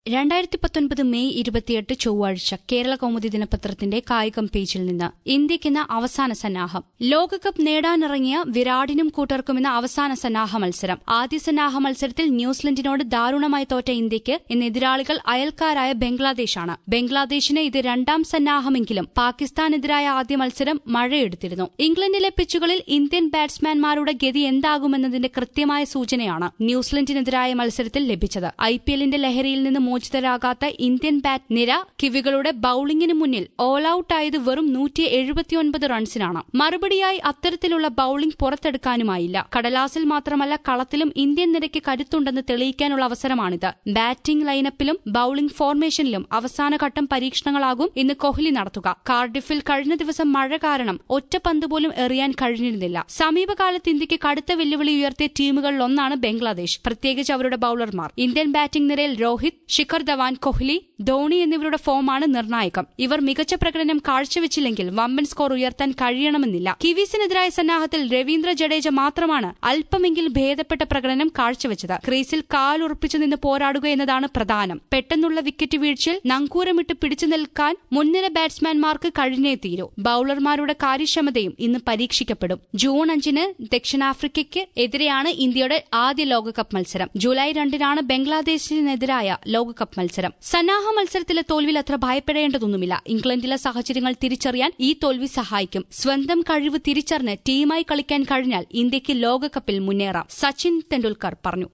രണ്ടായിരത്തി പത്തൊൻപത് മെയ് ഇരുപത്തിയെട്ട് ചൊവ്വാഴ്ച കേരള കൗമുദി ദിനപത്രത്തിന്റെ കായികം പേജിൽ നിന്ന് ഇന്ത്യയ്ക്കിന്ന് അവസാന സന്നാഹം ലോകകപ്പ് നേടാനിറങ്ങിയ വിരാടിനും കൂട്ടർക്കുമെന്ന അവസാന സന്നാഹ മത്സരം ആദ്യ സന്നാഹ മത്സരത്തിൽ ന്യൂസിലൻഡിനോട് ദാരുണമായി തോറ്റ ഇന്ത്യയ്ക്ക് ഇന്ന് എതിരാളികൾ അയൽക്കാരായ ബംഗ്ലാദേശാണ് ബംഗ്ലാദേശിന് ഇത് രണ്ടാം സന്നാഹമെങ്കിലും പാകിസ്ഥാനെതിരായ ആദ്യ മത്സരം മഴയെടുത്തിരുന്നു ഇംഗ്ലണ്ടിലെ പിച്ചുകളിൽ ഇന്ത്യൻ ബാറ്റ്സ്മാൻമാരുടെ ഗതി എന്താകുമെന്നതിന്റെ കൃത്യമായ സൂചനയാണ് ന്യൂസിലൻഡിനെതിരായ മത്സരത്തിൽ ലഭിച്ചത് ഐ പി എല്ലിന്റെ ലഹരിയിൽ നിന്ന് മോചിതരാകാത്ത ഇന്ത്യൻ ബാറ്റ് നിര കിവികളുടെ ബൌളിംഗിന് മുന്നിൽ ഓൾ ഔട്ട് ആയത് വെറും നൂറ്റി എഴുപത്തിയൊൻപത് റൺസിനാണ് മറുപടിയായി അത്തരത്തിലുള്ള ബൌളിംഗ് പുറത്തെടുക്കാനുമായില്ല കടലാസിൽ മാത്രമല്ല കളത്തിലും ഇന്ത്യൻ നിരയ്ക്ക് കരുത്തുണ്ടെന്ന് തെളിയിക്കാനുള്ള അവസരമാണിത് ബാറ്റിംഗ് ലൈനപ്പിലും ബൌളിംഗ് ഫോർമേഷനിലും അവസാനഘട്ടം പരീക്ഷണങ്ങളാകും ഇന്ന് കോഹ്ലി നടത്തുക കാർഡിഫിൽ കഴിഞ്ഞ ദിവസം മഴ കാരണം ഒറ്റ പന്ത് പോലും എറിയാൻ കഴിഞ്ഞിരുന്നില്ല സമീപകാലത്ത് ഇന്ത്യയ്ക്ക് കടുത്ത വെല്ലുവിളി ഉയർത്തിയ ടീമുകളിൽ ഒന്നാണ് ബംഗ്ലാദേശ് പ്രത്യേകിച്ച് അവരുടെ ബൌളർമാർ ഇന്ത്യൻ ബാറ്റിംഗ് നിരയിൽ രോഹിത് ശിഖർ ധവാൻ കോഹ്ലി ധോണി എന്നിവരുടെ ഫോമാണ് നിർണായകം ഇവർ മികച്ച പ്രകടനം കാഴ്ചവെച്ചില്ലെങ്കിൽ വമ്പൻ സ്കോർ ഉയർത്താൻ കഴിയണമെന്നില്ല കിവീസിനെതിരായ സന്നാഹത്തിൽ രവീന്ദ്ര ജഡേജ മാത്രമാണ് അല്പമെങ്കിലും ഭേദപ്പെട്ട പ്രകടനം കാഴ്ചവെച്ചത് ക്രീസിൽ കാലുറപ്പിച്ചു നിന്ന് പോരാടുക എന്നതാണ് പ്രധാനം പെട്ടെന്നുള്ള വിക്കറ്റ് വീഴ്ചയിൽ നങ്കൂരമിട്ട് പിടിച്ചു നിൽക്കാൻ മുൻനിര ബാറ്റ്സ്മാൻമാർക്ക് കഴിഞ്ഞേ തീരൂ ബൌളർമാരുടെ കാര്യക്ഷമതയും ഇന്ന് പരീക്ഷിക്കപ്പെടും ജൂൺ അഞ്ചിന് ദക്ഷിണാഫ്രിക്കയ്ക്ക് എതിരെയാണ് ഇന്ത്യയുടെ ആദ്യ ലോകകപ്പ് മത്സരം ജൂലൈ രണ്ടിനാണ് ബംഗ്ലാദേശിനെതിരായ ലോകകപ്പ് മത്സരം സന്നാഹ മത്സരത്തിലെ തോൽവിയിൽ അത്ര ഭയപ്പെടേണ്ടതൊന്നുമില്ല ഇംഗ്ലണ്ടിലെ സാഹചര്യങ്ങൾ തിരിച്ചറിയാൻ ഈ തോൽവി സഹായിക്കും സ്വന്തം കഴിവ് തിരിച്ചറിഞ്ഞ് ടീമായി കളിക്കാൻ കഴിഞ്ഞാൽ ഇന്ത്യയ്ക്ക് ലോകകപ്പിൽ മുന്നേറാം സച്ചിൻ തെണ്ടുൽക്കർ പറഞ്ഞു